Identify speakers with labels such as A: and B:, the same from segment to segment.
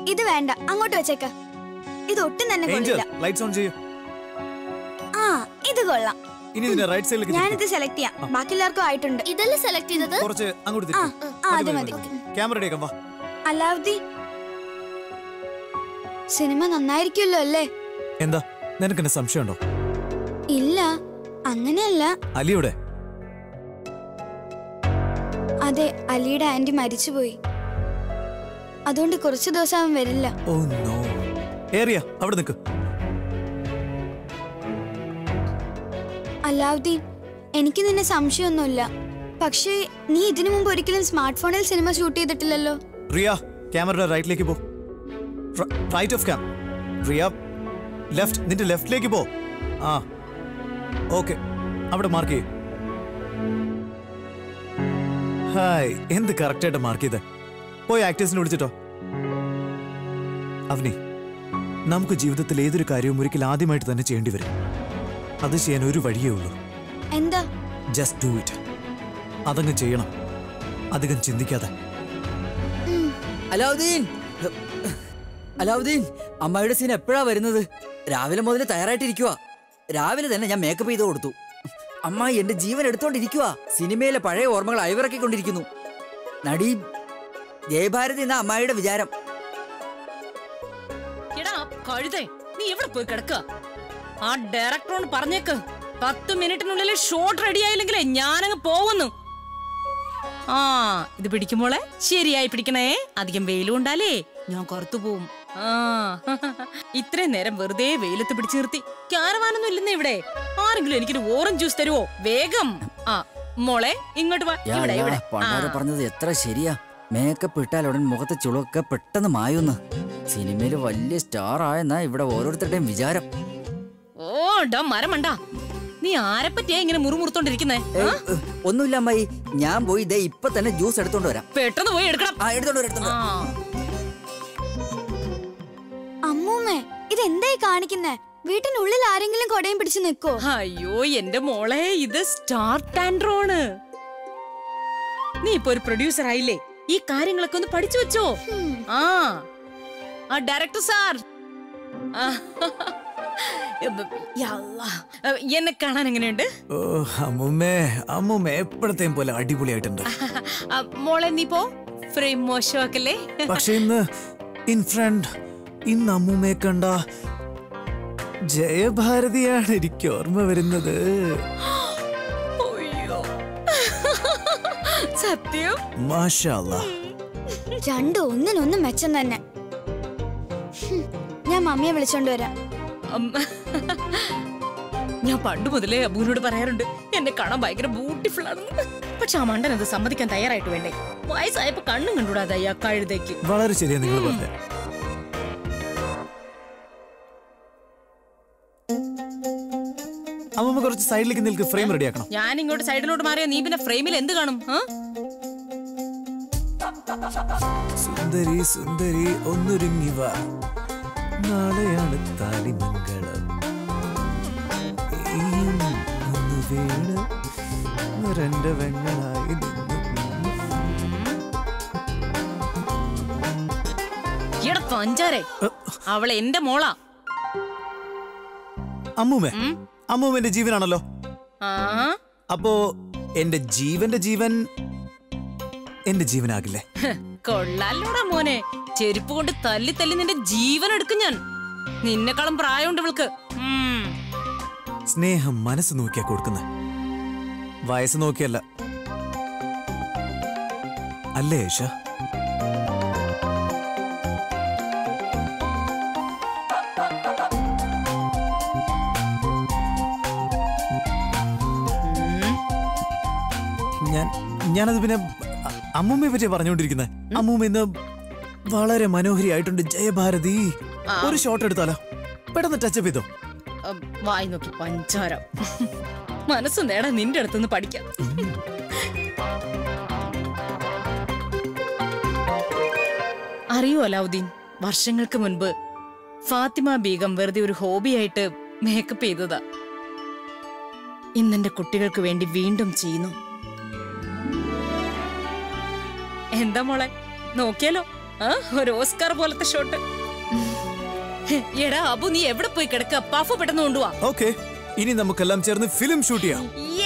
A: ഇത് വേണ്ട അങ്ങോട്ട് വെച്ചേക്ക ഇത് ഒട്ടും തന്നെ
B: ഏഞ്ചൽ
A: കൊള്ളില്ല
B: ലൈറ്റ്സ് ഓൺ ചെയ്യൂ
A: ആ ഇത് കൊള്ളാം
B: ഇനി ഇതിന്റെ റൈറ്റ് സൈഡിലേക്ക്
A: ഞാനിത് സെലക്ട് ചെയ്യാം ബാക്കി എല്ലാവർക്കും ആയിട്ടുണ്ട്
C: ഇതല്ലേ സെലക്ട് ചെയ്തത്
B: കുറച്ച് അങ്ങോട്ട്
A: ആ
B: തിരിക്കും
A: ആ അത് മതി
B: ക്യാമറ എടുക്കാം വാ
A: അലാവുദ്ദീൻ സിനിമ നന്നായിരിക്കുമല്ലോ അല്ലേ
B: എന്താ നിനക്ക് എന്നെ സംശയമുണ്ടോ
A: ഇല്ല അങ്ങനെയല്ല
B: അലിയുടെ
A: അതെ അലിയുടെ ആന്റി മരിച്ചുപോയി അതുകൊണ്ട് കുറച്ചു ദിവസം അവൻ വരില്ല
B: ഓ നോ ഏറിയ അവിടെ നിൽക്ക്
A: അലാവുദ്ദീൻ എനിക്ക് നിന്നെ സംശയമൊന്നുമില്ല പക്ഷേ നീ ഇതിനു മുമ്പ് ഒരിക്കലും സ്മാർട്ട് ഫോണിൽ സിനിമ ഷൂട്ട് ചെയ്തിട്ടില്ലല്ലോ
B: റിയ ക്യാമറയുടെ റൈറ്റിലേക്ക് പോ right of cam Riya left നിന്റെ ലെഫ്റ്റിലേക്ക് പോ ആ ഓക്കെ അവിടെ മാർക്ക് ചെയ്യും ഹായ് എന്ത് കറക്റ്റായിട്ട് മാർക്ക് ചെയ്ത് പോയി ആക്ടേഴ്സിനെ വിളിച്ചിട്ടോ അവനെ നമുക്ക് ജീവിതത്തിൽ ഏതൊരു കാര്യവും ഒരിക്കൽ ആദ്യമായിട്ട് തന്നെ ചെയ്യേണ്ടി വരും അത് ചെയ്യാൻ ഒരു വഴിയേ ഉള്ളൂ
A: എന്താ
B: ജസ്റ്റ് ഡു ഇറ്റ് അതങ്ങ് ചെയ്യണം അധികം ചിന്തിക്കാതെ
D: അലാവുദ്ദീൻ അലാവുദ്ദീൻ അമ്മായിയുടെ സീൻ എപ്പോഴാ വരുന്നത് രാവിലെ മുതൽ തയ്യാറായിട്ടിരിക്കുക രാവിലെ തന്നെ ഞാൻ മേക്കപ്പ് ചെയ്ത് കൊടുത്തു അമ്മായി എന്റെ ജീവൻ എടുത്തോണ്ടിരിക്കുക സിനിമയിലെ പഴയ ഓർമ്മകൾ അയവിറക്കിക്കൊണ്ടിരിക്കുന്നു നടി ജയഭാരതി എന്ന അമ്മായിയുടെ വിചാരം
E: എടാ കഴുതേ നീ എവിടെ പോയി കിടക്കുക ആ ഡയറക്ടറോട് പറഞ്ഞേക്ക് പത്ത് മിനിറ്റിനുള്ളിൽ ഷോട്ട് റെഡി ആയില്ലെങ്കിലേ ഞാനങ്ങ് പോകുന്നു ആ ഇത് പിടിക്കുമ്പോളെ ശരിയായി പിടിക്കണേ അധികം വെയിലും ഉണ്ടാലേ ഞാൻ കറുത്തു പോവും ആ ഇത്രയും നേരം വെറുതെ വെയിലത്ത് പിടിച്ചു നിർത്തി ക്യാരവാനൊന്നും ഇല്ലെന്ന് ഇവിടെ ആരെങ്കിലും എനിക്കൊരു ഓറഞ്ച് ജ്യൂസ് തരുവോ വേഗം ആ മോളെ ഇങ്ങോട്ട് വാ
D: യാ,
E: ഇവിടെ
D: യാ,
E: ഇവിടെ
D: പണ്ടാരെ
E: ആ.
D: പറഞ്ഞത് എത്ര ശരിയാ മേക്കപ്പ് ഇട്ടാൽ ഉടൻ മുഖത്തെ ചുളുക്കെ പെട്ടെന്ന് മായുന്ന് സിനിമയിൽ വലിയ സ്റ്റാർ ആയെന്നാ ഇവിടെ ഓരോരുത്തരുടെയും വിചാരം
E: ഓ ഡാ മരമണ്ട നീ ആരെ പറ്റിയാ ഇങ്ങനെ മുറുമുറുത്തോണ്ടിരിക്കുന്നേ
D: ഏ, ഏ, ഒന്നുമില്ല അമ്മായി ഞാൻ പോയി ദേ ഇപ്പൊ തന്നെ ജ്യൂസ് എടുത്തോണ്ട് വരാം
E: പെട്ടെന്ന് പോയി എടുക്കണം
D: ആ എടുത്തോണ്ട് വരാം, എടുത്തോണ്ട്
E: ആ
D: വരാം.
A: അമ്മൂമ്മേ ഇതെന്തായി കാണിക്കുന്നേ വീട്ടിനുള്ളിൽ ആരെങ്കിലും കൊടയും പിടിച്ച് നിൽക്കോ
E: അയ്യോ എന്റെ മോളെ ഇത് സ്റ്റാർ ടാൻഡ്രോണ് നീ ഇപ്പൊ ഒരു പ്രൊഡ്യൂസർ ആയില്ലേ ഈ കാര്യങ്ങളൊക്കെ ഒന്ന് പഠിച്ചു വെച്ചോ ആ ആ ഡയറക്ടർ സാർ ആ, യാ അല്ലാ. എന്നെ കാണാൻ എങ്ങനെയുണ്ട്
B: ഓ അമ്മുമ്മേ അമ്മുമ്മ എപ്പോഴത്തെയും പോലെ അടിപൊളിയായിട്ടുണ്ട്
E: ആ, മോളെ നീ പോ ഫ്രെയിം മോശമാക്കല്ലേ
B: പക്ഷെ ഇന്ന് ഇൻ ഫ്രണ്ട് ഇന്ന് അമ്മുമ്മയെ കണ്ട ജയഭാരതിയാണ് എനിക്ക് ഓർമ്മ വരുന്നത്
E: അയ്യോ സത്യം
B: മാഷാല്ല
A: രണ്ടും ഒന്നിനൊന്നും മെച്ചം തന്നെ ഹും, ഞാൻ മമ്മിയെ വിളിച്ചോണ്ട് വരാം
E: അം. ഞാൻ പണ്ട് മുതലേ അബുവിനോട് പറയാറുണ്ട് എന്നെ കാണാൻ ഭയങ്കര ബ്യൂട്ടിഫുൾ ആണെന്ന് പക്ഷെ ആ മണ്ടൻ അത് സമ്മതിക്കാൻ തയ്യാറായിട്ട് വേണ്ടേ വയസ്സായപ്പോ കണ്ണും കണ്ടുകൂടാതെ ആ കഴുതയ്ക്ക്
B: വളരെ ശരിയാ നിങ്ങൾ പറഞ്ഞത് അമ്മമ്മ കുറച്ച് സൈഡിലേക്ക് നിൽക്ക് ഫ്രെയിം റെഡിയാക്കണം
E: ഞാൻ ഇങ്ങോട്ട് സൈഡിലോട്ട് മാറിയ നീ പിന്നെ ഫ്രെയിമിൽ എന്ത് കാണും ആ?
B: സുന്ദരി സുന്ദരി ഒന്നൊരുങ്ങി വാ നാളെയാണ് താലിമംഗളം ഇനിയും ഒന്ന് വീണ് രണ്ട് വെങ്ങളായി നിന്ന്
E: എടാ പഞ്ചാരെ അവൾ എന്റെ മോളാ
B: അമ്മൂമ്മേ
E: ഉം?
B: അമ്മൂമ്മ എന്റെ ജീവനാണല്ലോ
E: ആ
B: അപ്പോ എന്റെ ജീവന്റെ ജീവൻ എന്റെ ജീവനാകില്ലേ
E: ഹ്, കൊള്ളാലോടാ മോനെ ചെരുപ്പ് കൊണ്ട് തല്ലി തല്ലി നിന്റെ ജീവൻ എടുക്കും ഞാൻ നിന്നെക്കാളും പ്രായമുണ്ട് ഇവൾക്ക് ഉം.
B: സ്നേഹം മനസ്സ് നോക്കിയാ കൊടുക്കുന്നത് വയസ്സ് നോക്കിയല്ല അല്ലേ യേശ ഞാൻ ഞാനത് പിന്നെ അ- അമ്മൂമ്മയെ പറ്റിയാ പറഞ്ഞുകൊണ്ടിരിക്കുന്നത് അമ്മൂമ്മ ഇന്ന് വളരെ മനോഹരിയായിട്ടുണ്ട് ജയഭാരതി ഒരു ഷോട്ട് എടുത്താലോ പെട്ടെന്ന് ടച്ചപ്പ് ചെയ്തോ
E: ഉം, വായി നോക്കി പഞ്ചാര മനസ്സ് നേടാ നിന്റെ അടുത്തുനിന്ന് പഠിക്കാം അറിയോ അലാവുദ്ദീൻ വർഷങ്ങൾക്ക് മുൻപ് ഫാത്തിമ ബീഗം വെറുതെ ഒരു ഹോബിയായിട്ട് മേക്കപ്പ് ചെയ്തതാ ഇന്നെന്റെ കുട്ടികൾക്ക് വേണ്ടി വീണ്ടും ചെയ്യുന്നു എന്താ മോളെ നോക്കിയാലോ ആ ആ, ഒരു ഓസ്കാർ പോലത്തെ ഷോട്ട് എടാ അബു നീ എവിടെ പോയി കിടക്ക പഫ് പെട്ടെന്ന് കൊണ്ടുവാ
B: ഓക്കെ ഇനി നമുക്കെല്ലാം ചേർന്ന് ഫിലിം ഷൂട്ട് ചെയ്യാം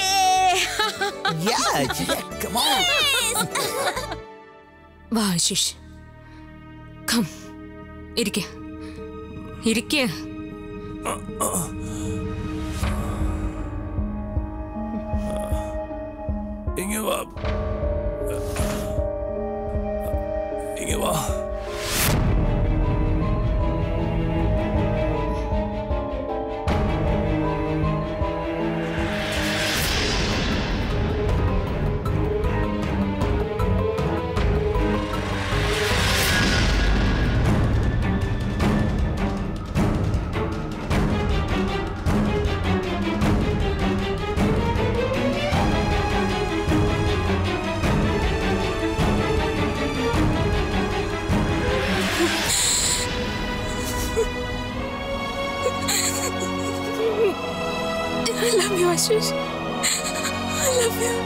C: വാ ആശിഷ് കം ഇരിക്ക ഇരിക്ക
F: ഇങ്ങ് വാ ഇങ്ങ് വാ
C: I love you, Ashish. I love you.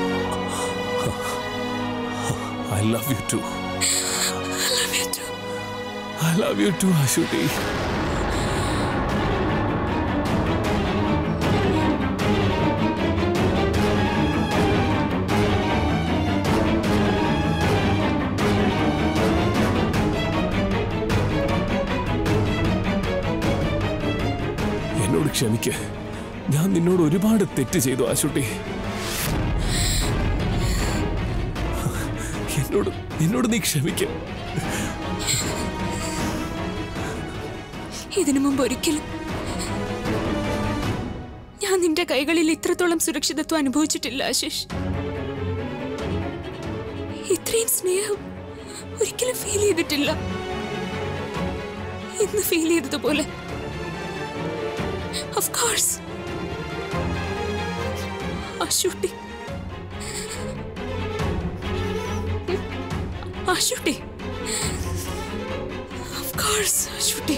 F: I love you too.
C: I love you too.
F: I love you too, Ashuti. എന്നോട് ക്ഷമിക്ക ഞാൻ നിന്നോട് ഒരുപാട് തെറ്റ് ചെയ്തു ആശുട്ടി എന്നോട് എന്നോട് നീ ക്ഷമിക്ക
C: ഇതിനു മുമ്പ് ഒരിക്കലും ഞാൻ നിന്റെ കൈകളിൽ ഇത്രത്തോളം സുരക്ഷിതത്വം അനുഭവിച്ചിട്ടില്ല ആശിഷ് ഇത്രയും സ്നേഹം ഒരിക്കലും ഫീൽ ചെയ്തിട്ടില്ല ഇന്ന് ഫീൽ ചെയ്തതുപോലെ of course Ashutty Ashutty of course Ashutty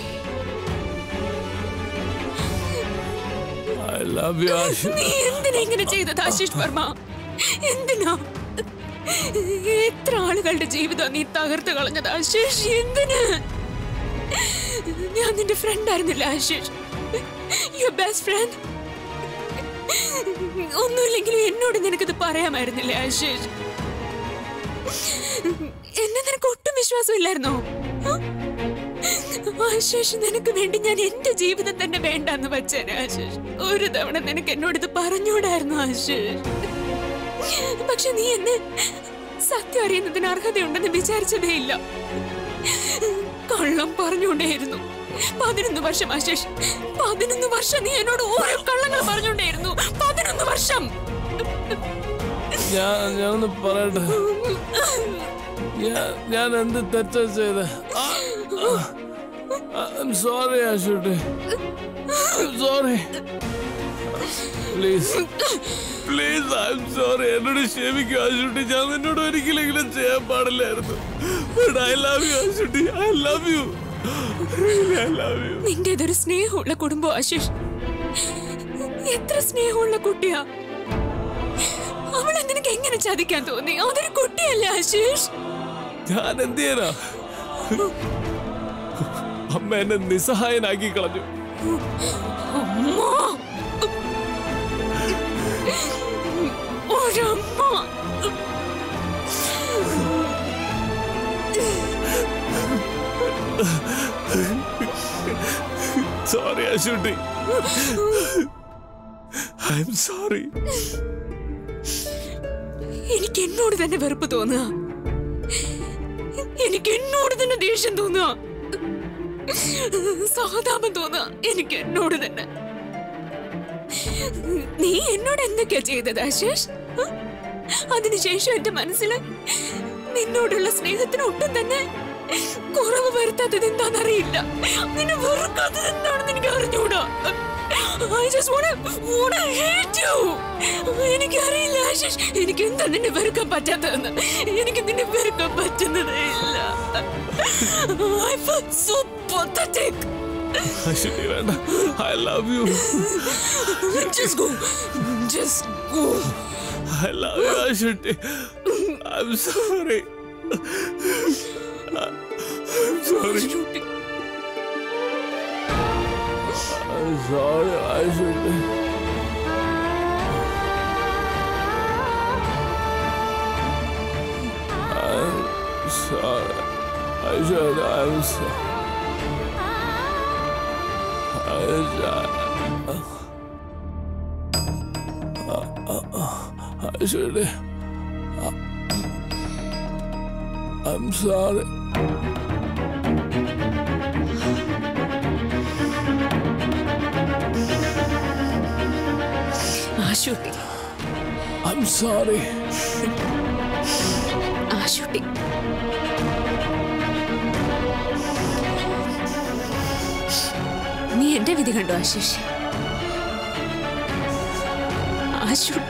F: I love you Ashu
C: നീ എന്തിനാ ഇങ്ങനെ ചെയ്തത് ആശിഷ് വർമ്മ എന്തിനാ എത്ര ആളുകളുടെ ജീവിതം നീ തകർത്ത് കളഞ്ഞത് ആശിഷ് എന്തിന് ഞാൻ നിന്റെ ഫ്രണ്ട് ആയിരുന്നില്ല ആശിഷ് യുവർ ബെസ്റ്റ് ഫ്രണ്ട് ഒന്നുമില്ലെങ്കിലും എന്നോട് നിനക്കിത് പറയാമായിരുന്നില്ലേ ആശിഷ് എന്നെ നിനക്ക് ഒട്ടും വിശ്വാസമില്ലായിരുന്നോ ആ? ആശിഷ് നിനക്ക് വേണ്ടി ഞാൻ എന്റെ ജീവിതം തന്നെ വേണ്ടെന്ന് വെച്ചേനെ ആശിഷ് ഒരു തവണ നിനക്ക് എന്നോട് ഇത് പറഞ്ഞൂടായിരുന്നു ആശിഷ് പക്ഷെ നീ എന്നെ സത്യം അറിയുന്നതിന് അർഹതയുണ്ടെന്ന് വിചാരിച്ചതേ ഇല്ല കള്ളം പറഞ്ഞുകൊണ്ടേയിരുന്നു പതിനൊന്ന് വർഷം ആശിഷ് പതിനൊന്ന് വർഷം നീ എന്നോട് ഓരോ കള്ളങ്ങൾ പറഞ്ഞുകൊണ്ടേയിരുന്നു പതിനൊന്ന് വർഷം
F: ഞാൻ ഞാനൊന്ന് പറയട്ടെ ഞാൻ ഞാൻ എന്ത് തെറ്റാ ചെയ്ത sorry Ashutty sorry please please I am sorry എന്നോട് ക്ഷമിക്കും ആശുട്ടി ഞാൻ നിന്നോട് ഒരിക്കലെങ്കിലും ചെയ്യാൻ പാടില്ലായിരുന്നു I love you Ashutty I love you I love you
C: നിന്റേതൊരു സ്നേഹമുള്ള കുടുംബം ആശിഷ് എത്ര സ്നേഹമുള്ള കുട്ടിയാ അവളെ നിനക്ക് എങ്ങനെ ചതിക്കാൻ തോന്നി അതൊരു കുട്ടിയല്ലേ ആശിഷ്
F: ഞാൻ എന്ത് ചെയ്യാനാ അമ്മ എന്നെ നിസ്സഹായനാക്കി കളഞ്ഞു
C: അമ്മ ഒരമ്മ
F: sorry Ashutty I am sorry
C: എനിക്ക് എന്നോട് തന്നെ വെറുപ്പ് തോന്നുക എനിക്ക് എന്നോട് തന്നെ ദേഷ്യം തോന്നുക സഹതാപം തോന്നുക എനിക്ക് എന്നോട് തന്നെ നീ എന്നോട് എന്തൊക്കെയാ ചെയ്തത് ആശേഷ് അതിനുശേഷം എന്റെ മനസ്സിൽ നിന്നോടുള്ള സ്നേഹത്തിന് ഒട്ടും തന്നെ കുറവ് വരുത്താത്തത് എന്താണെന്നറിയില്ല നിന്നെ വെറുക്കാത്തത് എന്താണെന്ന് എനിക്ക് അറിഞ്ഞൂടാ I just wanna, wanna hate you. എനിക്കറിയില്ല ആശിഷ് എനിക്ക് എന്താ നിന്നെ വെറുക്കാൻ പറ്റാത്തതെന്ന് എനിക്ക് നിന്നെ വെറുക്കാൻ പറ്റുന്നതേ ഇല്ല I feel so pathetic.
F: Ashutty വേണ്ട I love you
C: Just go. Just go.
F: I love you Ashutty I am sorry I'm sorry. I'm sorry, Ashley. I'm sorry. I should. I'm sorry. I should. I should. I'm sorry.
C: Ashutty
F: I'm sorry.
C: Ashutty നീ എന്റെ വിധി കണ്ടോ ആശിഷ് ആശുട്ടി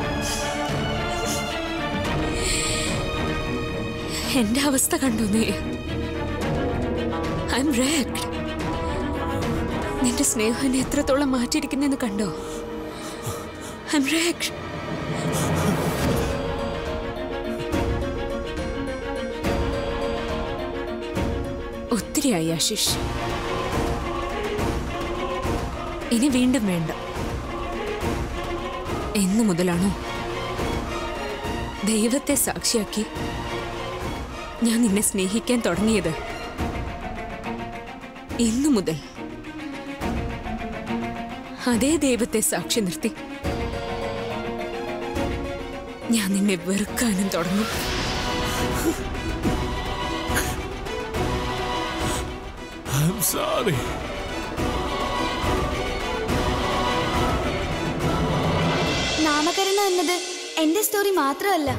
C: എന്റെ അവസ്ഥ കണ്ടോ നീ I am റേക്ഡ് നിന്റെ സ്നേഹം എന്നെ എത്രത്തോളം മാറ്റിയിരിക്കുന്നെന്ന് കണ്ടോ ഐ എം റേക്ഡ് ഒത്തിരിയായി ആശിഷ് ഇനി വീണ്ടും വേണ്ട എന്നു മുതലാണോ ദൈവത്തെ സാക്ഷിയാക്കി ഞാൻ നിന്നെ സ്നേഹിക്കാൻ തുടങ്ങിയത് ഇന്നു മുതൽ അതേ ദൈവത്തെ സാക്ഷി നിർത്തി ഞാൻ നിന്നെ വെറുക്കാനും തുടങ്ങും
F: I'm sorry.
A: നാമകരണം എന്നത് എന്റെ സ്റ്റോറി മാത്രമല്ല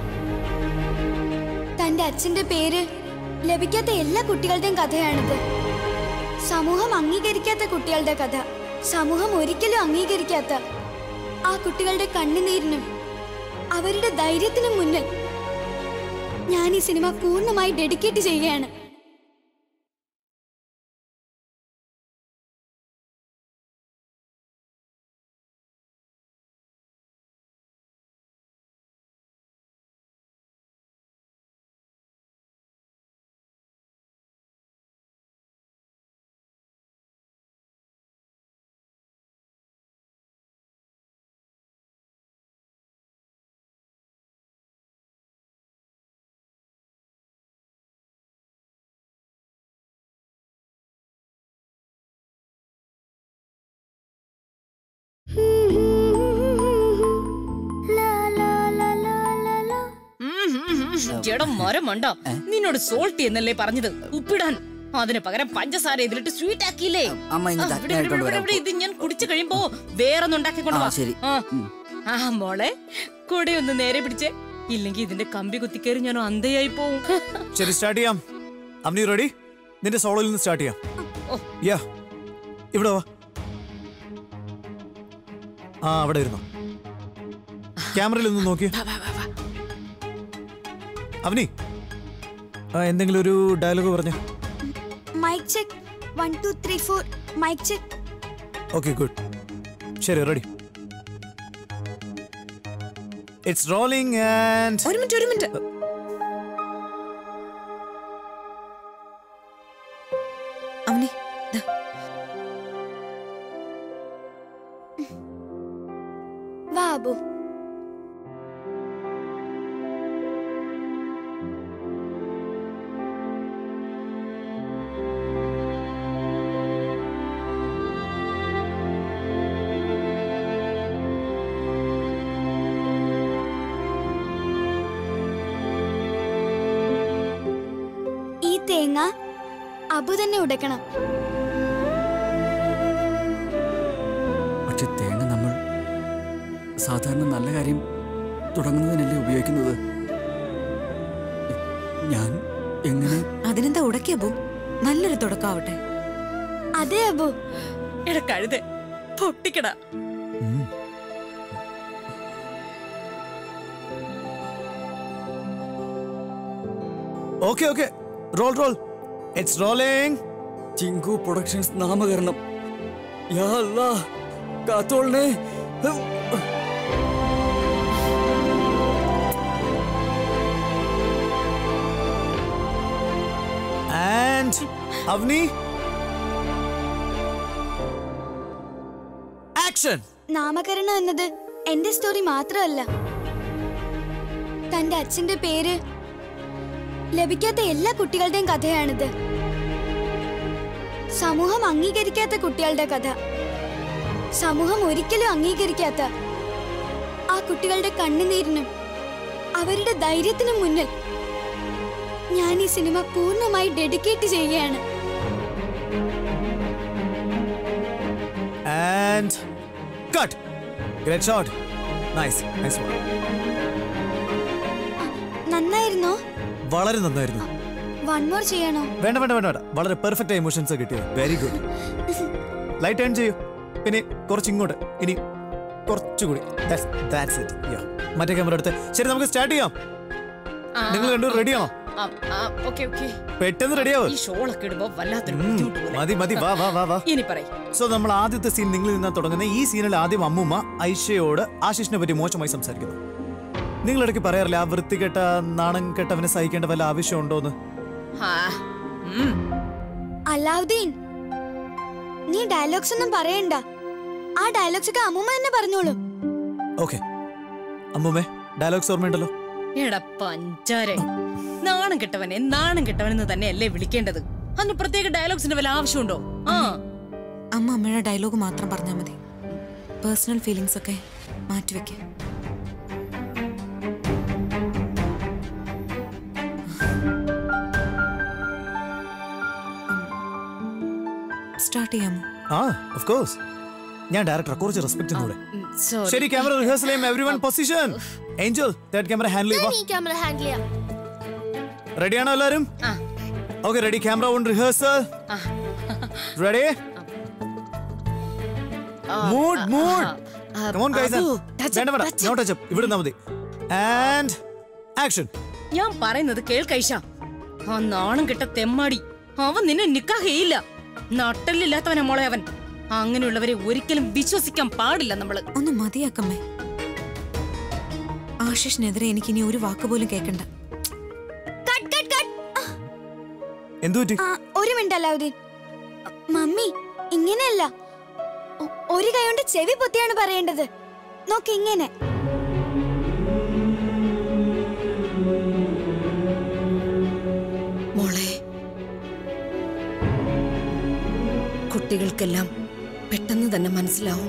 A: തന്റെ അച്ഛന്റെ പേര് ലഭിക്കാത്ത എല്ലാ കുട്ടികളുടെയും കഥയാണിത് സമൂഹം അംഗീകരിക്കാത്ത കുട്ടികളുടെ കഥ സമൂഹം ഒരിക്കലും അംഗീകരിക്കാത്ത ആ കുട്ടികളുടെ കണ്ണുനീരിനും അവരുടെ ധൈര്യത്തിനും മുന്നിൽ ഞാൻ ഈ സിനിമ പൂർണ്ണമായി ഡെഡിക്കേറ്റ് ചെയ്യുകയാണ്
E: ജഡം മരമണ്ട നിന്നോട് സോൾട്ട് എന്നല്ലേ പറഞ്ഞത് ഉപ്പിടാൻ അതിന് പകരം പഞ്ചസാര ഇതിലിട്ട് സ്വീറ്റ് ആക്കിയില്ലേ
D: അമ്മ ഇങ്ങ്
E: ആ,
D: ദാ,
E: ഇവിടെ,
D: ഞാൻ
E: ഇവിടെ,
D: ഇട്ടോണ്ട്
E: ഇവിടെ,
D: വരാം.
E: ഇവിടെ, ഇത് ഞാൻ കുടിച്ചു കഴിയുമ്പോ വേറൊന്നും ഉണ്ടാക്കിക്കൊണ്ട്
D: ആ,
E: വാ.
D: ശരി.
E: ആ.
D: ഉം.
E: ആ മോളെ കൂടെ ഒന്ന് നേരെ പിടിച്ചേ ഇല്ലെങ്കിൽ ഇതിന്റെ കമ്പി കുത്തിക്കേറി ഞാൻ അന്തയായി പോവും
B: ശരി സ്റ്റാർട്ട് ചെയ്യാം അമ്നി റെഡി നിന്റെ സോളോയിൽ നിന്ന് സ്റ്റാർട്ട് ചെയ്യാം
E: ഓ.
B: യാ ഇവിടെ വാ ആ അവിടെ ഇരുന്നു ക്യാമറയിൽ ഒന്ന് നോക്കി അവനി ആ, എന്തെങ്കിലും ഒരു ഡയലോഗ് പറഞ്ഞ
A: mic check one two three four mic check
B: okay good ശരി റെഡി ഇറ്റ്സ് റോളിംഗ് ആൻഡ്
C: ഒരു മിനിറ്റ് ഒരു മിനിറ്റ് അവനെ ദാ.
A: വാ അബു ഈ തേങ്ങ അബു തന്നെ ഉടക്കണം
D: പക്ഷെ തേങ്ങ നമ്മൾ സാധാരണ നല്ല കാര്യം തുടങ്ങുന്നതിനല്ലേ ഉപയോഗിക്കുന്നത് ഞാൻ എങ്ങനെ
C: അതിനെന്താ ഉടക്കിയപ്പോ നല്ലൊരു തുടക്കാവട്ടെ
A: അതെ അബു
E: എടാ കഴുത പൊട്ടിക്കടാ
B: okay okay roll roll it's rolling
D: Chinku productions നാമകരണം യാ അല്ലാ കാത്തോളനെ ഹും.
B: അവനി ആക്ഷൻ
A: നാമകരണം എന്നത് എന്റെ സ്റ്റോറി മാത്രമല്ല തന്റെ അച്ഛന്റെ പേര് ലഭിക്കാത്ത എല്ലാ കുട്ടികളുടെയും കഥയാണിത് സമൂഹം അംഗീകരിക്കാത്ത കുട്ടികളുടെ കഥ സമൂഹം ഒരിക്കലും അംഗീകരിക്കാത്ത ആ കുട്ടികളുടെ കണ്ണുനീരിനും അവരുടെ ധൈര്യത്തിനും മുന്നിൽ ഞാൻ ഈ സിനിമ പൂർണ്ണമായി ഡെഡിക്കേറ്റ് ചെയ്യുകയാണ്
B: and cut great shot nice nice
A: നന്നായിരുന്നോ
B: വളരെ നന്നായിരുന്നു
A: വൺ മോർ ചെയ്യണോ
B: വേണ്ട വേണ്ട വേണ്ട വേണ്ട വളരെ പെർഫെക്റ്റ് എമോഷൻസ് കിട്ടിയത് വെരി ഗുഡ് ലൈറ്റ് ടേൺ ചെയ്യൂ പിന്നെ കുറച്ച് ഇങ്ങോട്ട് ഇനി കുറച്ചുകൂടി That's it. Yeah. മറ്റേ ക്യാമറ എടുത്ത് ശരി നമുക്ക് സ്റ്റാർട്ട് ചെയ്യാം നിങ്ങൾ രണ്ടും റെഡിയാണോ
E: ഓക്കെ ഓക്കെ
B: പെട്ടെന്ന് റെഡിയാവും
E: ഈ ഷോളൊക്കെ ഇടുമ്പോ വല്ലാത്തൊരു ബുദ്ധിമുട്ട് പോലെ
B: മതി മതി വാ വാ വാ വാ
E: ഇനി പറയും
B: സോ നമ്മൾ ആദ്യത്തെ സീൻ നിങ്ങൾ നിന്നാ തുടങ്ങുന്ന ഈ സീനിൽ ആദ്യം അമ്മുമ്മ ഐഷയോട് ആശിഷിനെ പറ്റി മോശമായി സംസാരിക്കുന്നു നിങ്ങൾ ഇടയ്ക്ക് പറയാറില്ല ആ വൃത്തികെട്ട നാണം കെട്ടവനെ സഹിക്കേണ്ട വല്ല ആവശ്യമുണ്ടോന്ന്
A: അലാവുദ്ദീൻ നീ ഡയലോഗ്സ് ഒന്നും പറയണ്ട ആ ഡയലോഗ്സ് ഒക്കെ അമ്മൂമ്മ തന്നെ പറഞ്ഞോളൂ
B: ഓക്കെ അമ്മുമ്മേ ഡയലോഗ്സ് ഓർമ്മയുണ്ടല്ലോ
E: എടാ പഞ്ചാര നാണം കെട്ടവനെ നാണം കെട്ടവനെന്ന് തന്നെയല്ലേ വിളിക്കേണ്ടത് അതിന് പ്രത്യേക ഡയലോഗ്സിന്റെ വല്ല ആവശ്യമുണ്ടോ ആ
C: അമ്മ അമ്മയുടെ ഡയലോഗ് മാത്രം പറഞ്ഞാൽ മതി പേഴ്സണൽ ഫീലിങ്സ് ഒക്കെ മാറ്റിവെക്കാം സ്റ്റാർട്ട് ചെയ്യാമോ
B: ആ ഓഫ് കോഴ്സ് ഞാൻ ഡയറക്ടർ കുറച്ച് റെസ്പെക്ട് കൂടെ
E: സോറി
B: ശരി ക്യാമറ റിഹേഴ്സൽ ചെയ്യാം every one position angel third camera handle ചെയ്യുക
A: ഈ ക്യാമറ ഹാൻഡിൽ ചെയ്യാം
B: റെഡിയാണോ എല്ലാവരും
E: ആ
B: okay ready camera on rehearsal ready mood mood come on guys വേണ്ട വേണ്ട നോ ടച്ച് അപ്പ് ഇവിടെ നിന്നാ മതി ആൻഡ് ആക്ഷൻ
E: ഞാൻ പറയുന്നത് കേൾക്കൈഷ ആ നാണം കെട്ട തെമ്മാടി അവൻ നിന്നെ നിക്കാഹയില്ല നട്ടല്ലില്ലാത്തവനെ മോളെ അവൻ അങ്ങനെയുള്ളവരെ ഒരിക്കലും വിശ്വസിക്കാൻ പാടില്ല നമ്മള്
C: ഒന്ന് മതിയാക്കമ്മേ ആശിഷിനെതിരെ എനിക്ക് ഇനി ഒരു വാക്ക് പോലും കേൾക്കണ്ട
A: കട്ട് കട്ട് കട്ട്
B: എന്തു പറ്റി
A: ആ ഒരു മിനിറ്റ് അലാവുദ്ദീൻ മമ്മി ഇങ്ങനെയല്ല ഒ- ഒരു കൈ കൊണ്ട് ചെവി പൊത്തിയാണ് പറയേണ്ടത് നോക്ക് ഇങ്ങനെ
E: മോളെ കുട്ടികൾക്കെല്ലാം പെട്ടെന്ന് തന്നെ മനസ്സിലാവും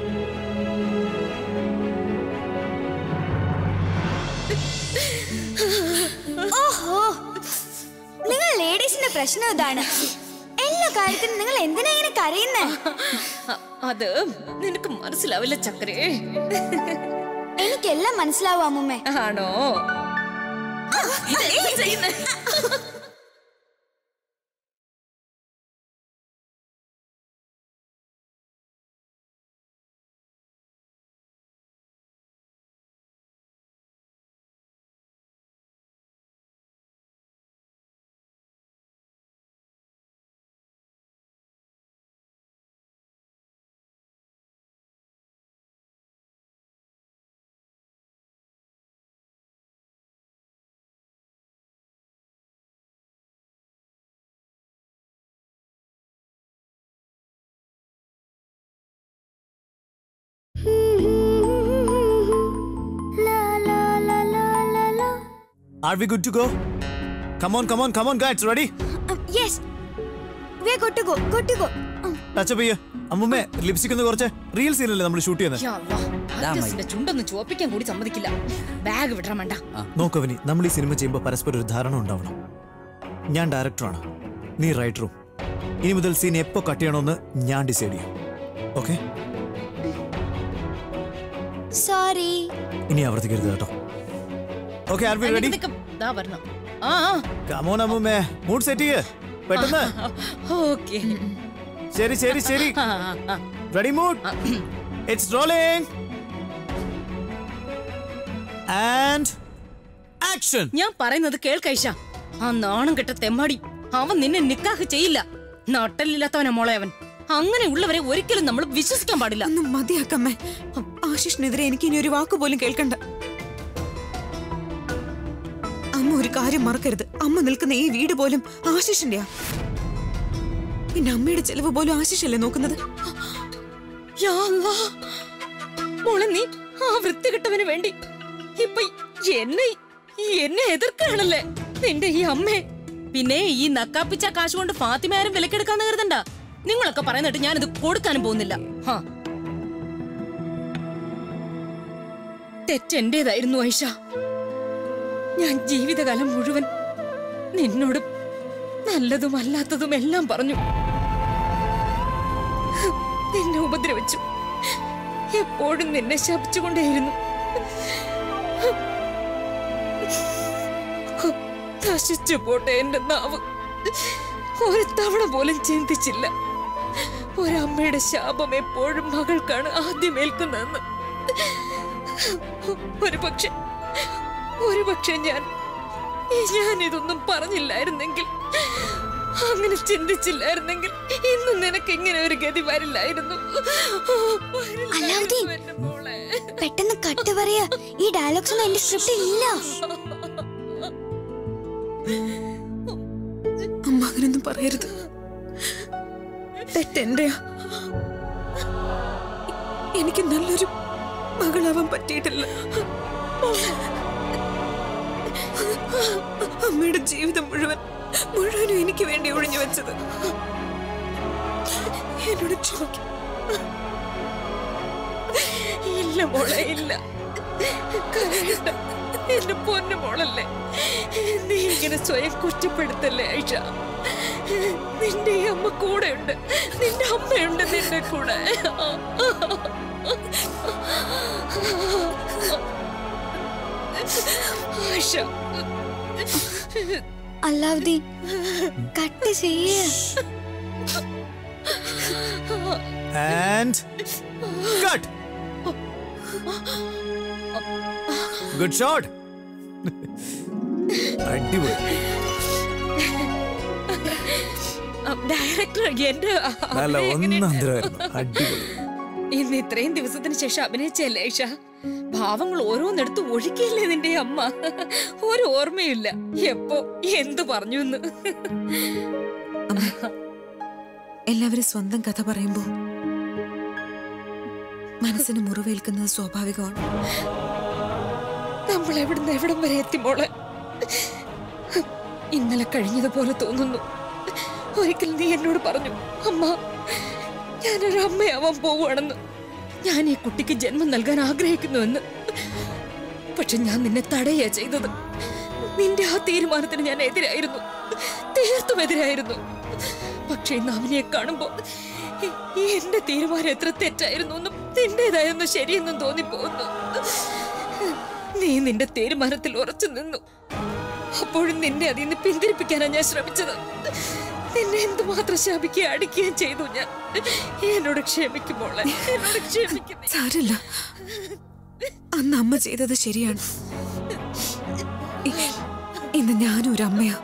A: ഓഹോ നിങ്ങൾ ലേഡീസിന്റെ പ്രശ്നം ഇതാണ് എല്ലാ കാര്യത്തിനും നിങ്ങൾ എന്തിനാ ഇങ്ങനെ കരയുന്നേ
E: അ- അത് നിനക്ക് മനസ്സിലാവില്ല ചക്കരേ
A: എനിക്കെല്ലാം മനസ്സിലാവും അമ്മുമ്മേ
E: ആണോ ഇതെന്താ ചെയ്യുന്നെ?
B: Are we good to go come on come on come on guys ready
A: yes we good to go good to go
B: touch up ചെയ്യ അമ്മുമ്മേ ലിപ്സ്റ്റിക് ഒന്ന് കുറച്ച് റിയൽ സീനല്ലേ നമ്മൾ ഷൂട്ട് ചെയ്യുന്നത്
E: യാ അല്ലാ, ആർട്ടിസ്റ്റിന്റെ ചുണ്ടൊന്ന് ചുവപ്പിക്കാൻ കൂടി സമ്മതിക്കില്ല ബാഗ് വിടണം വേണ്ട
B: നോക്കവനി നമ്മൾ ഈ സിനിമ ചെയ്യുമ്പോൾ പരസ്പരം ഒരു ധാരണ ഉണ്ടാവണം ഞാൻ ഡയറക്ടറാണ് നീ റൈറ്ററും ഇനി മുതൽ സീൻ എപ്പോ കട്ട് ചെയ്യണമെന്ന് ഞാൻ ഡിസൈഡ് ചെയ്യും ഓക്കെ
A: സോറി
B: ഇനി ആവർത്തിക്കരുത് കേട്ടോ ഓക്കെ ആർ ബി റെഡി
E: നിക്ക്, ദാ വരണം ആ
B: കമോൺ അമ്മുമ്മേ മൂഡ് സെറ്റ് ചെയ്യ് പെട്ടെന്ന്
E: ഓക്കെ
B: ശരി ശരി ശരി ready mood it's rolling and action
E: ഞാൻ പറയുന്നത് കേൾക്കൈഷ ആ നാണം കെട്ട തെമ്മാടി അവൻ നിന്നെ നിക്കാഹ് ചെയ്യില്ല നട്ടലില്ലാത്തവനെ മോളെ അവൻ അങ്ങനെയുള്ളവരെ ഒരിക്കലും നമ്മൾ വിശ്വസിക്കാൻ പാടില്ല
C: ഒന്ന് മതിയാക്കമ്മേ ആശിഷിനെതിരെ എനിക്ക് ഇനി ഒരു വാക്ക് പോലും കേൾക്കണ്ട അമ്മ ഒരു കാര്യം മറക്കരുത് അമ്മ നിൽക്കുന്ന ഈ വീട് പോലും ആശിഷിന്റെയാ പിന്നെ അമ്മയുടെ ചെലവ് പോലും ആശിഷല്ലേ നോക്കുന്നത്
E: യാ അല്ലാ. മോളെ നീ ആ വൃത്തികെട്ടവന് വേണ്ടി ഇപ്പൊ എന്നെ എന്നെ എതിർക്കുകയാണല്ലേ നിന്റെ ഈ അമ്മേ പിന്നെ ഈ നക്കാപ്പിച്ച കാശ് കൊണ്ട് ഫാത്തിമാരും വിലക്കെടുക്കാന്ന് കരുതണ്ട നിങ്ങളൊക്കെ പറയുന്നിട്ട് ഞാനിത് കൊടുക്കാനും പോകുന്നില്ല ഹാ തെറ്റെന്റേതായിരുന്നു ഐഷ ഞാൻ ജീവിതകാലം മുഴുവൻ നിന്നോട് നല്ലതും അല്ലാത്തതും എല്ലാം പറഞ്ഞു നിന്നെ ഉപദ്രവിച്ചു എപ്പോഴും നിന്നെ ശപിച്ചുകൊണ്ടേയിരുന്നു നശിച്ചു പോട്ടെ എന്റെ നാവ് ഒരു തവണ പോലും ചിന്തിച്ചില്ല ഒരമ്മയുടെ ശാപം എപ്പോഴും മകൾക്കാണ് ആദ്യം ഏൽക്കുന്നതെന്ന് ഒരു പക്ഷെ ഒരു പക്ഷെ ഞാൻ ഞാൻ ഇതൊന്നും പറഞ്ഞില്ലായിരുന്നെങ്കിൽ അങ്ങനെ ചിന്തിച്ചില്ലായിരുന്നെങ്കിൽ ഇന്ന് നിനക്ക് ഇങ്ങനെ ഒരു ഗതി വരില്ലായിരുന്നു
A: അലാവുദ്ദീൻ.
E: എന്റെ മോളെ
A: പെട്ടെന്ന് കട്ട് പറയാ ഈ ഡയലോഗ്സ് ഒന്നും എന്റെ സ്ക്രിപ്റ്റിൽ ഇല്ല
C: അമ്മ അങ്ങനൊന്നും പറയരുത് തെറ്റെന്റെയാ എനിക്ക് നല്ലൊരു മകളാവാൻ പറ്റിയിട്ടില്ല അമ്മയുടെ ജീവിതം മുഴുവൻ മുഴുവനും എനിക്ക് വേണ്ടി ഒഴിഞ്ഞു വെച്ചത് എന്നോട് ക്ഷമിക്കും
E: ഇല്ല മോളെ ഇല്ല കരയണ്ട എന്റെ പൊന്നു മോളല്ലേ നീ ഇങ്ങനെ സ്വയം കുറ്റപ്പെടുത്തല്ലേ ഐഷ നിന്റെ ഈ അമ്മ കൂടെ ഉണ്ട് നിന്റെ അമ്മയുണ്ട് നിന്റെ കൂടെ ആയിഷ
A: അല്ലാവുദ്ദീൻ കട്ട് ചെയ്യ
B: ആൻഡ് കട്ട് ഗുഡ് ഷോട്ട് അടിപൊളി
E: ഡയറക്ടർ എന്റെ
B: നല്ല
E: അഭിനയം എങ്ങനെയുണ്ട്?
B: ഒന്നാം തരമായിരുന്നു അടിപൊളി
E: ഇന്ന് ഇത്രയും ദിവസത്തിന് ശേഷം അഭിനയിച്ചല്ലേ ഐഷ ഭാവങ്ങൾ ഓരോന്നെടുത്ത് ഒഴുക്കിയല്ലേ നിന്റെ അമ്മ ഒരു ഓർമ്മയില്ല എപ്പോ എന്തു പറഞ്ഞു എന്ന്
C: എല്ലാവരും സ്വന്തം കഥ പറയുമ്പോ മനസ്സിന് മുറിവേൽക്കുന്നത് സ്വാഭാവികമാണ്
E: നമ്മൾ എവിടുന്ന് എവിടം വരെ എത്തി മോളെ ഇന്നലെ കഴിഞ്ഞതുപോലെ തോന്നുന്നു ഒരിക്കൽ നീ എന്നോട് പറഞ്ഞു അമ്മ ഞാനൊരു അമ്മയാവാൻ പോവുകയാണെന്ന് ഞാൻ ഈ കുട്ടിക്ക് ജന്മം നൽകാൻ ആഗ്രഹിക്കുന്നുവെന്ന് പക്ഷെ ഞാൻ നിന്നെ തടയുക ചെയ്തത് നിന്റെ ആ തീരുമാനത്തിന് ഞാൻ എതിരായിരുന്നു തീർത്തും എതിരായിരുന്നു പക്ഷെ ഇന്ന് അവനെ കാണുമ്പോ എ- എന്റെ തീരുമാനം എത്ര തെറ്റായിരുന്നു എന്നും നിന്റേതായെന്നും ശരിയെന്നും തോന്നിപ്പോകുന്നു നീ നിന്റെ തീരുമാനത്തിൽ ഉറച്ചു നിന്നു അപ്പോഴും നിന്നെ അതിൽ നിന്ന് പിന്തിരിപ്പിക്കാനാണ് ഞാൻ ശ്രമിച്ചത് നിന്നെ എന്തുമാത്രം ശാപിക്കുകയും അടിക്കുകയും ചെയ്തു ഞാൻ എന്നോട് ക്ഷമിക്കുമോളെ എന്നോട് ക്ഷമിക്കുന്നേ
C: സാരല്ല അന്ന് അമ്മ ചെയ്തത് ശരിയാണ് ഇ- ഇന്ന് ഞാനും ഒരു അമ്മയാ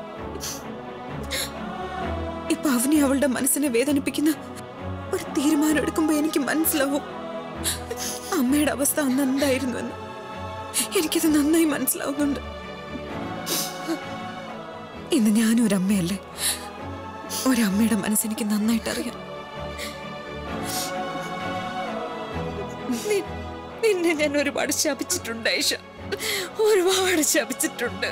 C: ഇപ്പൊ അവനെ അവളുടെ മനസ്സിനെ വേദനിപ്പിക്കുന്ന ഒരു തീരുമാനം എടുക്കുമ്പോ എനിക്ക് മനസ്സിലാവും അമ്മയുടെ അവസ്ഥ അന്ന് എന്തായിരുന്നു എന്ന് എനിക്കത് നന്നായി മനസ്സിലാവുന്നുണ്ട് ഇന്ന് ഞാനും ഒരു അമ്മയല്ലേ ഒരമ്മയുടെ മനസ്സെനിക്ക് നന്നായിട്ട് അറിയാം
E: നി- നിന്നെ ഞാൻ ഒരുപാട് ശപിച്ചിട്ടുണ്ട് ഐഷ ഒരുപാട് ശപിച്ചിട്ടുണ്ട്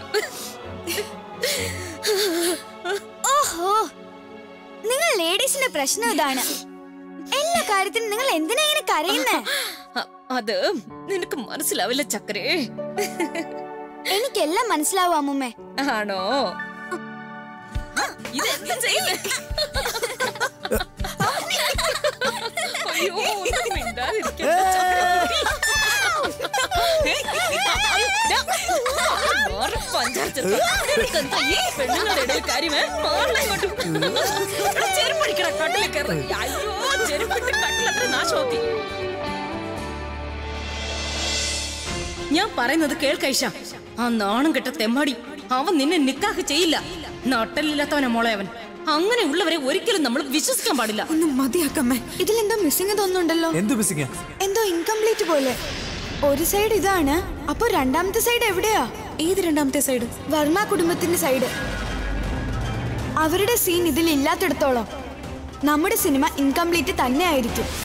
A: ഓഹോ നിങ്ങൾ ലേഡീസിന്റെ പ്രശ്നം ഇതാണ് എല്ലാ കാര്യത്തിനും നിങ്ങൾ എന്തിനാ ഇങ്ങനെ കരയുന്നേ
E: അ- അത് നിനക്ക് മനസ്സിലാവില്ല ചക്കരേ
A: എനിക്കെല്ലാം മനസ്സിലാവും അമ്മുമ്മേ
E: ആണോ ഇതെന്താ ചെയ്യുന്നേ? അയ്യോ, ഒന്നും മിണ്ടാതിരിക്കണ്ട, ചക്കരക്കുട്ടി. ദാ, മാറ് പഞ്ചാര ചെറുക്കൻ. നിനക്കെന്താ ഈ പെണ്ണുങ്ങളുടെ ഇടയിൽ കാര്യമേ? മാറണം ഇങ്ങോട്ട്. എടാ, ചെരുപ്പടിക്കടാ, കട്ടിലിൽ കയറ്. അയ്യോ, ചെരുപ്പിട്ട് കട്ടിലത്ര നാശമാക്കി. ഞാൻ പറയുന്നത് കേൾക്കൈഷ ആ നാണം കെട്ട തെമ്മാടി അവൻ നിന്നെ നിക്കാഹ് ചെയ്യില്ല നട്ടലില്ലാത്തവനെ മോളെ അവൻ അങ്ങനെയുള്ളവരെ ഒരിക്കലും നമ്മൾ വിശ്വസിക്കാൻ പാടില്ല
C: ഒന്ന് മതിയാക്കമ്മേ
A: ഇതിലെന്തോ മിസ്സിംഗ് തോന്നുന്നുണ്ടല്ലോ
B: എന്ത് മിസ്സിങ്ങ
A: എന്തോ ഇൻകംപ്ലീറ്റ് പോലെ ഒരു സൈഡ് ഇതാണ് അപ്പൊ രണ്ടാമത്തെ സൈഡ് എവിടെയാ
C: ഏത് രണ്ടാമത്തെ സൈഡ്
A: വർമ്മ കുടുംബത്തിന്റെ സൈഡ് അവരുടെ സീൻ ഇതിൽ ഇല്ലാത്തിടത്തോളം നമ്മുടെ സിനിമ ഇൻകംപ്ലീറ്റ് തന്നെ ആയിരിക്കും